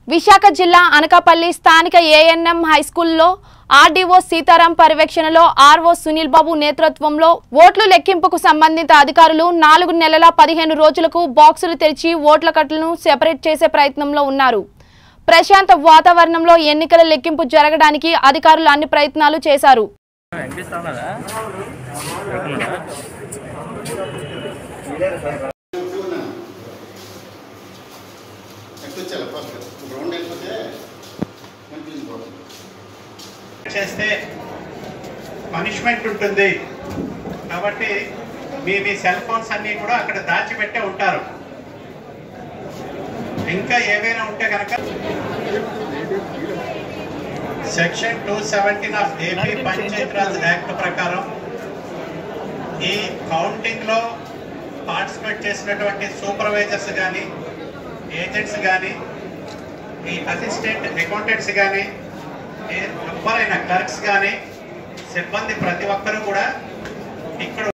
విశాఖ జిల్లా అనకాపల్లి స్థానిక ANM హైస్కూల్లో RDO Sitaram పర్యవేక్షణలో ఆర్ఓ సునీల్ బాబు నేతృత్వంలో ఓట్లు లెక్కింపుకు సంబంధిత అధికారులు నాలుగు నెలల పదిహేను రోజులకు బాక్సులు తెరిచి ఓట్ల కట్టలను సెపరేట్ చేసే ప్రయత్నంలో ఉన్నారు ప్రశాంత వాతావరణంలో ఎన్నికల లెక్కింపు జరగడానికి అధికారులు అన్ని ప్రయత్నాలు చేశారు వినిపిస్తున్నదా ఎక్కొచ్చాలి ఫస్ట్ గ్రౌండ్ వెళ్ళిపోతే కన్ఫ్యూజన్ పోతుంది చేస్తే పనిష్మెంట్ ఉంటుంది కాబట్టి మీ మీ సెల్ ఫోన్స్ అన్నీ కూడా అక్కడ దాచిపెట్టే ఉంటారు ఇంకా ఏవైనా ఉంటే కనుక section two seventeen of AP panchayat raj act ప్రకారం ఈ కౌంటింగ్ లో పార్టిసిపేట్ చేసినటువంటి సూపర్వైజర్స్ కానీ ఏజెంట్స్ కానీ ఈ అసిస్టెంట్ అకౌంటెంట్స్ కానీ ఎవరైనా క్లర్క్స్ కానీ సిబ్బంది ప్రతి ఒక్కరూ కూడా ఇక్కడ